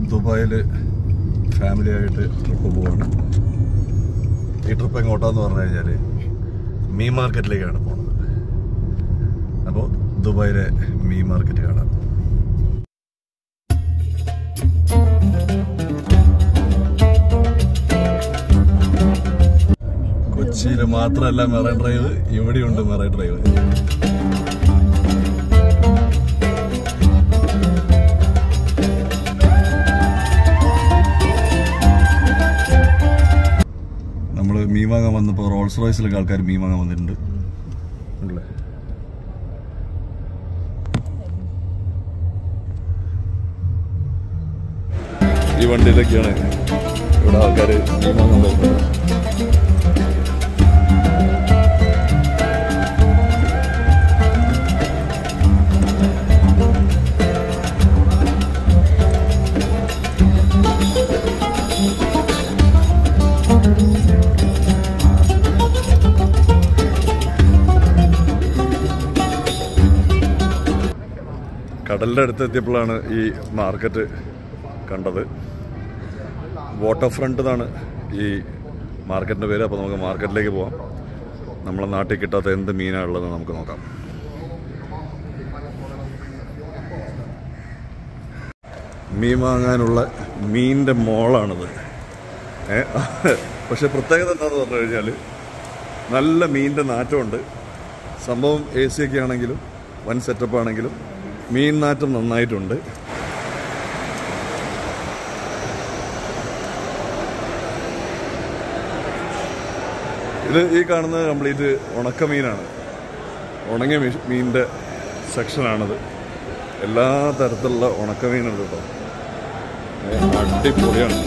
ദുബായിൽ ഫാമിലി ആയിട്ട് ട്രിപ്പ് പോവാണ് ഈ ട്രിപ്പ് എങ്ങോട്ടാന്ന് പറഞ്ഞു കഴിഞ്ഞാൽ മീ മാർക്കറ്റിലേക്കാണ് പോണത് അപ്പോൾ ദുബായിലെ മീ മാർക്കറ്റ് കാണാം കൊച്ചിയിൽ മാത്രമല്ല മെറൈൻ ഡ്രൈവ് ഇവിടെയുണ്ട് മെറൈൻ ഡ്രൈവ് നമ്മൾ മീൻ വാങ്ങാൻ വന്നപ്പോൾ റോൾസ് റോയ്സിലൊക്കെ ആൾക്കാർ മീൻ വാങ്ങാൻ വന്നിട്ടുണ്ട് ഉണ്ടല്ലേ ഈ വണ്ടിയിലൊക്കെയാണ് ഇവിടെ ആൾക്കാർ മീൻ വാങ്ങാൻ വരുന്നത് കടലിൻ്റെ അടുത്ത് എത്തിയപ്പോഴാണ് ഈ മാർക്കറ്റ് കണ്ടത് വാട്ടർ ഫ്രണ്ട് എന്നാണ് ഈ മാർക്കറ്റിൻ്റെ പേര് അപ്പോൾ നമുക്ക് മാർക്കറ്റിലേക്ക് പോവാം നമ്മളെ നാട്ടിൽ കിട്ടാത്ത എന്ത് മീനാണ് ഉള്ളതെന്ന് നമുക്ക് നോക്കാം മീൻ വാങ്ങാനുള്ള മീനിൻ്റെ മോളാണിത് ഏ പക്ഷെ പ്രത്യേകത എന്താണെന്ന് പറഞ്ഞു കഴിഞ്ഞാൽ നല്ല മീനിൻ്റെ നാറ്റമുണ്ട് സംഭവം എ സി ഒക്കെ ആണെങ്കിലും വൻ സെറ്റപ്പ് ആണെങ്കിലും മീൻ നാറ്റം നന്നായിട്ടുണ്ട് ഇത് ഈ കാണുന്നത് കംപ്ലീറ്റ് ഉണക്കമീനാണ് ഉണങ്ങിയ മീ- മീനിൻ്റെ സെക്ഷനാണിത് എല്ലാ തരത്തിലുള്ള ഉണക്കമീനുണ്ട് കേട്ടോ ഏ, അടിപൊളിയാണ്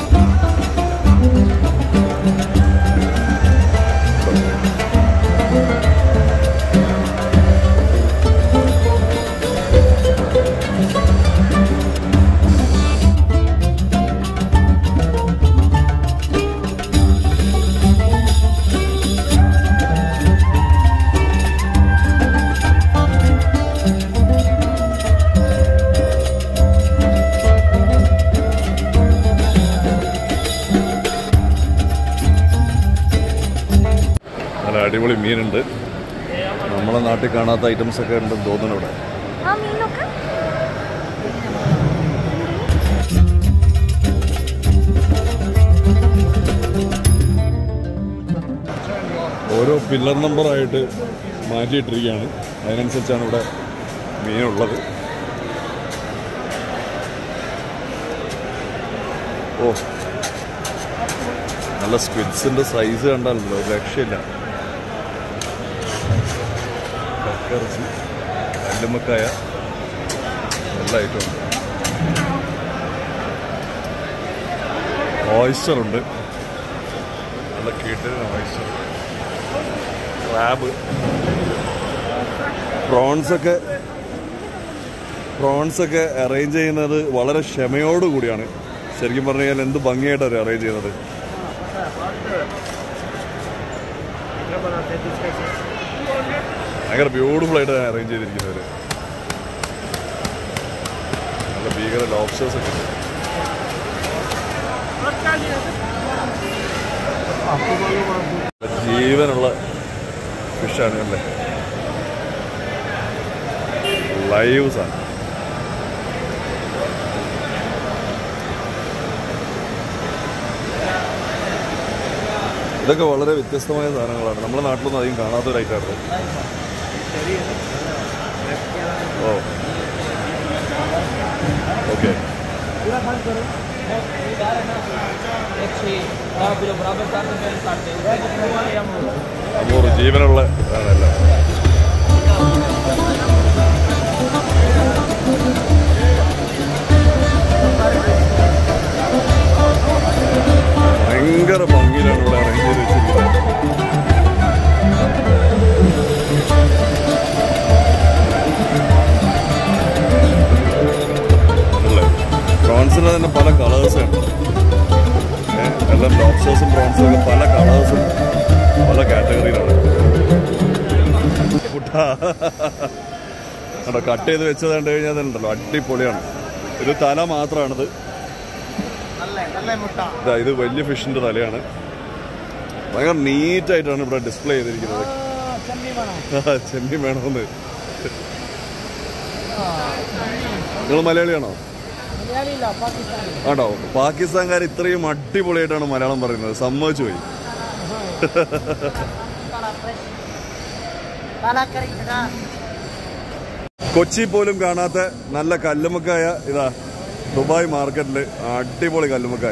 നല്ല അടിപൊളി മീനുണ്ട് നമ്മളെ നാട്ടിൽ കാണാത്ത ഐറ്റംസ് ഒക്കെ ഉണ്ടെന്ന് തോന്നുന്നു ഇവിടെ ആ മീനൊക്കെ ഓരോ പില്ലർ നമ്പറായിട്ട് മാറ്റിയിട്ടിരിക്കുകയാണ് അതിനനുസരിച്ചാണ് ഇവിടെ മീനുള്ളത് ഓ നല്ല സ്ക്വിഡ്സിന്റെ സൈസ് കണ്ടാലല്ലോ ഒരു രക്ഷയില്ല കക്കറച്ചി കല്ലുമ്മക്കായ എല്ലാ ഐറ്റം ഉണ്ട് ഓയിസ്റ്റർ ഉണ്ട് നല്ല കേട്ടിരുന്ന ഓയിസ്റ്റർ ക്രാബ് പ്രോൺസ് ഒക്കെ പ്രോൺസ് ഒക്കെ അറേഞ്ച് ചെയ്യുന്നത് വളരെ ക്ഷമയോട് കൂടിയാണ് ശരിക്കും പറഞ്ഞു കഴിഞ്ഞാൽ എന്ത് ഭംഗിയായിട്ട് അവർ അറേഞ്ച് ചെയ്യുന്നത് ഭയങ്കര ബ്യൂട്ടിഫുൾ ആയിട്ട് അറേഞ്ച് ചെയ്തിരിക്കുന്നവര് നല്ല ഭീകര ലോബ്സ്റ്റേഴ്സ് ഒക്കെ ഉണ്ട്. ജീവനുള്ള ഫിഷാണ് അല്ലേ ലൈവ് സാധനം ഇതൊക്കെ വളരെ വ്യത്യസ്തമായ സാധനങ്ങളാണ് നമ്മുടെ നാട്ടിലൊന്നും അധികം കാണാത്തൊരു ഐറ്റമാണ് ഓ ഓക്കെ അപ്പോൾ ജീവനുള്ള ആണല്ലോ ഭയങ്കര ഭംഗിയിലാണ് ഇവിടെ അറേഞ്ച് ചെയ്ത് വെച്ചിരിക്കുന്നത് അല്ലേ പ്രോൺസിന് തന്നെ പല കളേഴ്സ് ഉണ്ട് ഏ, എല്ലാം ലോബ്സ്റ്റേഴ്സും പ്രോൺസും ഒക്കെ പല കളേഴ്സും പല കാറ്റഗറിയിലാണ് കുട്ടാ കണ്ടോ കട്ട് ചെയ്ത് വെച്ചത് കണ്ടു കഴിഞ്ഞാൽ അതുണ്ടല്ലോ അടിപൊളിയാണ് ഇത് തല മാത്രമാണിത് ഇതാ ഇത് വലിയ ഫിഷിന്റെ തലയാണ് ഭയങ്കര നീറ്റായിട്ടാണ് ഇവിടെ ഡിസ്പ്ലേ ചെയ്തിരിക്കുന്നത് ആ, ചെമ്മീൻ വേണമെന്ന് നിങ്ങൾ മലയാളിയാണോ ആണോ പാകിസ്ഥാൻകാർ ഇത്രയും അടിപൊളിയായിട്ടാണ് മലയാളം പറയുന്നത് സമ്മതിച്ചു പോയി കൊച്ചി പോലും കാണാത്ത നല്ല കല്ലുമക്കായ ഇതാ ദുബായ് മാർക്കറ്റിൽ അടിപൊളി കല്ലുമക്കായ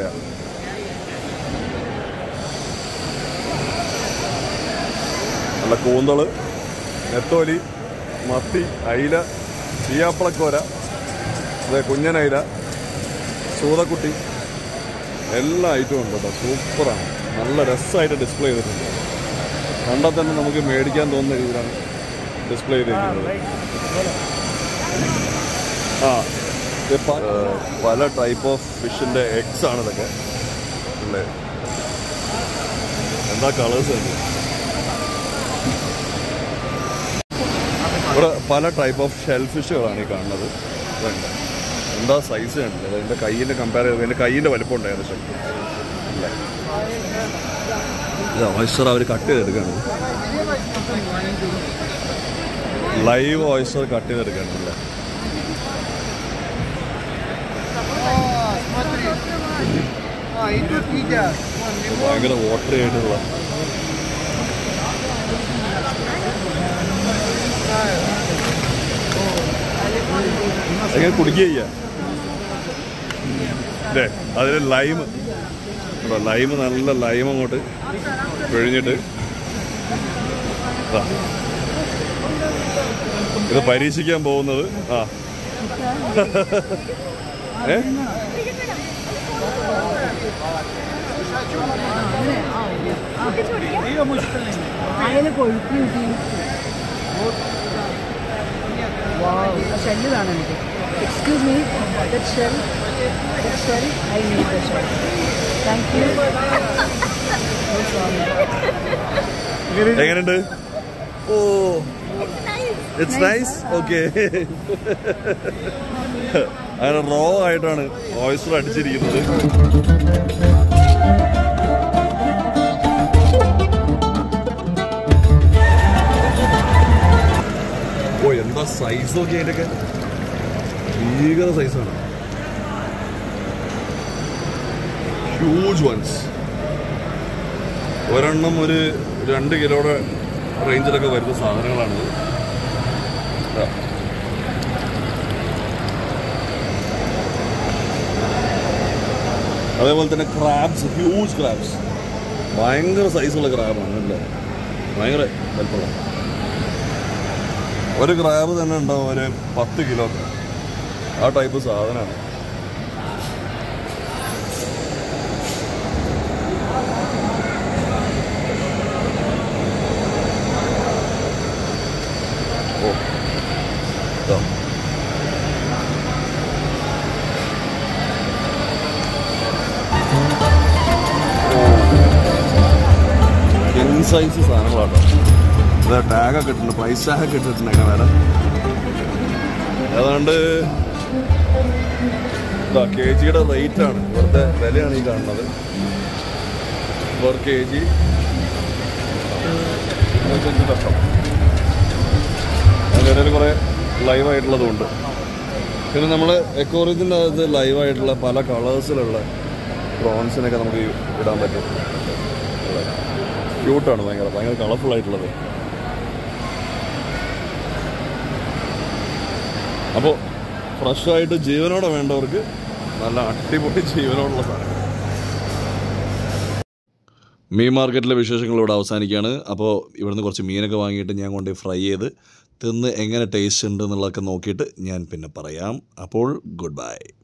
നല്ല കൂന്തള് നെത്തോലി മത്തി അയില ചീയാപ്പളക്കോര അതെ കുഞ്ഞനയില സൂതക്കുട്ടി എല്ലാ ഐറ്റവും ഉണ്ട് കേട്ടോ സൂപ്പറാണ് നല്ല രസമായിട്ട് ഡിസ്പ്ലേ ചെയ്തിട്ടുണ്ട് കണ്ടാൽ തന്നെ നമുക്ക് മേടിക്കാൻ തോന്നുന്ന രീതിയിലാണ് ഡിസ്പ്ലേ ചെയ്തിരിക്കുന്നത് ആ ഇത് പ- ഏഹ് പല ടൈപ്പ് ഓഫ് ഫിഷിന്റെ എഗ്സ് ആണ് ഇതൊക്കെ അല്ലേ എന്താ കളേഴ്സ് ഉണ്ട് ഇവിടെ പല ടൈപ്പ് ഓഫ് ഷെൽ ഫിഷുകളാണ് ഈ കാണുന്നത് ഇതുണ്ട് എന്താ സൈസ് കണ്ടില്ല എൻ്റെ കയ്യിൻ്റെ കമ്പയർ ചെയ്ത് എൻ്റെ കയ്യിൻ്റെ വലിപ്പം ഉണ്ട് ഏകദേശം അല്ലേ ഇത് ഓയിസ്റ്റർ അവർ കട്ട് ചെയ്തെടുക്കുകയാണ് ലൈവ് ഓയിസ്റ്റർ കട്ട് ചെയ്തെടുക്കുകയാണ് അല്ലേ ഭയങ്കര വാട്ടറി ആയിട്ടുള്ള എങ്ങനെ കുടിക്കുക അല്ലേ അതിൽ ലൈം ലൈം നല്ല ലൈം അങ്ങോട്ട് പിഴിഞ്ഞിട്ട് ആ. ഇത് പരീക്ഷിക്കാൻ പോകുന്നത് ആ ഏ അതിന് കൊഴുപ്പ് കിട്ടി ഷെല്ലിലാണ് എനിക്ക് excuse me that shell that shell I need the shell thank you എങ്ങനെയുണ്ട് ഓ ഇറ്റ്സ് നൈസ് ഓക്കെ അങ്ങനെ റോ ആയിട്ടാണ് ഓയിസ്റ്റർ അടിച്ചിരിക്കുന്നത് ഓ എന്താ സൈസ് നോക്കി അതിൻ്റെയൊക്കെ ഭീകര സൈസാണ് ഹ്യൂജ് വൺസ് ഒരെണ്ണം ഒരു രണ്ട് കിലോയുടെ റേഞ്ചിലൊക്കെ വരുന്ന സാധനങ്ങളാണിത് ഇതാ. അതേപോലെ തന്നെ ക്രാബ്സ് ഹ്യൂജ് ക്രാബ്സ് ഭയങ്കര സൈസുള്ള ക്രാബാണ് അല്ലേ ഭയങ്കര വലുപ്പമുള്ള ഒരു ക്രാബ് തന്നെ ഉണ്ടാവും ഒരു പത്ത് കിലോ ഒക്കെ ആ ടൈപ്പ് സാധനമാണ് ഓ ഇതാ. കിങ് സൈസ് സാധനങ്ങളാട്ടോ ഇതാ ടാഗൊക്കെ ഇട്ടിട്ടുണ്ട് പ്രൈസ് ടാഗൊക്കെ ഇട്ടിട്ടുണ്ട് അങ്ങനെ വേറെ ഏതാണ്ട് ഇതാ കെ ജിയുടെ റേറ്റ് ആണ് ഇവിടുത്തെ വിലയാണ് ഈ കാണുന്നത് പെർ കെ ജി ഇരുപത്തഞ്ച് ലക്ഷം അതിൻ്റെ ഇടയിൽ കുറേ ലൈവായിട്ടുള്ളതുണ്ട് പിന്നെ നമ്മൾ എക്കോറിയത്തിൻ്റെ അകത്ത് ലൈവായിട്ടുള്ള പല കളേഴ്സിലുള്ള പ്രോൺസിനൊക്കെ നമുക്ക് ഇടാൻ പറ്റും ക്യൂട്ടാണ് ഭയങ്കര ഭയങ്കര കളർഫുൾ ആയിട്ടുള്ളത് അപ്പോൾ ഫ്രഷായിട്ട് ജീവനോടെ വേണ്ടവർക്ക് നല്ല അടിപൊളി ജീവനോടുള്ള സാധനം മീൻ മാർക്കറ്റിലെ വിശേഷങ്ങൾ ഇവിടെ അവസാനിക്കുകയാണ് അപ്പോൾ ഇവിടുന്ന് കുറച്ച് മീനൊക്കെ വാങ്ങിയിട്ട് ഞാൻ കൊണ്ട് ഫ്രൈ ചെയ്ത് തിന്ന് എങ്ങനെ ടേസ്റ്റ് ഉണ്ട് എന്നുള്ളതൊക്കെ നോക്കിയിട്ട് ഞാൻ പിന്നെ പറയാം അപ്പോൾ ഗുഡ് ബൈ